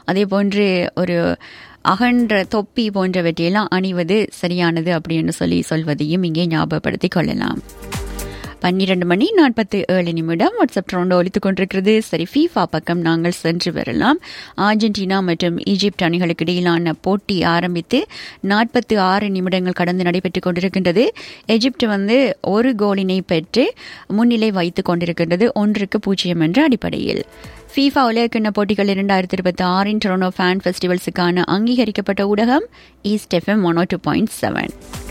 அதே போன்று ஒரு அகன்ற தொப்பி போன்றவற்றையெல்லாம் அணிவது சரியானது அப்படின்னு சொல்லி சொல்வதையும் இங்கே ஞாபகப்படுத்திக் கொள்ளலாம் பன்னிரண்டு மணி நாற்பத்தி ஏழு நிமிடம் வாட்ஸ்அப் ட்ரோண்டோ ஒலித்துக் கொண்டிருக்கிறது சரி ஃபீஃபா பக்கம் நாங்கள் சென்று வரலாம் அர்ஜென்டினா மற்றும் ஈஜிப்ட் அணிகளுக்கு இடையிலான போட்டி ஆரம்பித்து நாற்பத்தி ஆறு நிமிடங்கள் கடந்து நடைபெற்றுக் கொண்டிருக்கின்றது எஜிப்ட் வந்து ஒரு கோலினை பெற்று முன்னிலை வைத்துக் கொண்டிருக்கின்றது ஒன்றுக்கு பூஜ்ஜியம் என்ற அடிப்படையில் ஃபீஃபா உலகக்கிண்ண போட்டிகள் இரண்டாயிரத்தி இருபத்தி ஆறின் டொரனோ ஃபேன் ஃபெஸ்டிவல்ஸுக்கான அங்கீகரிக்கப்பட்ட ஊடகம் east FM one two point seven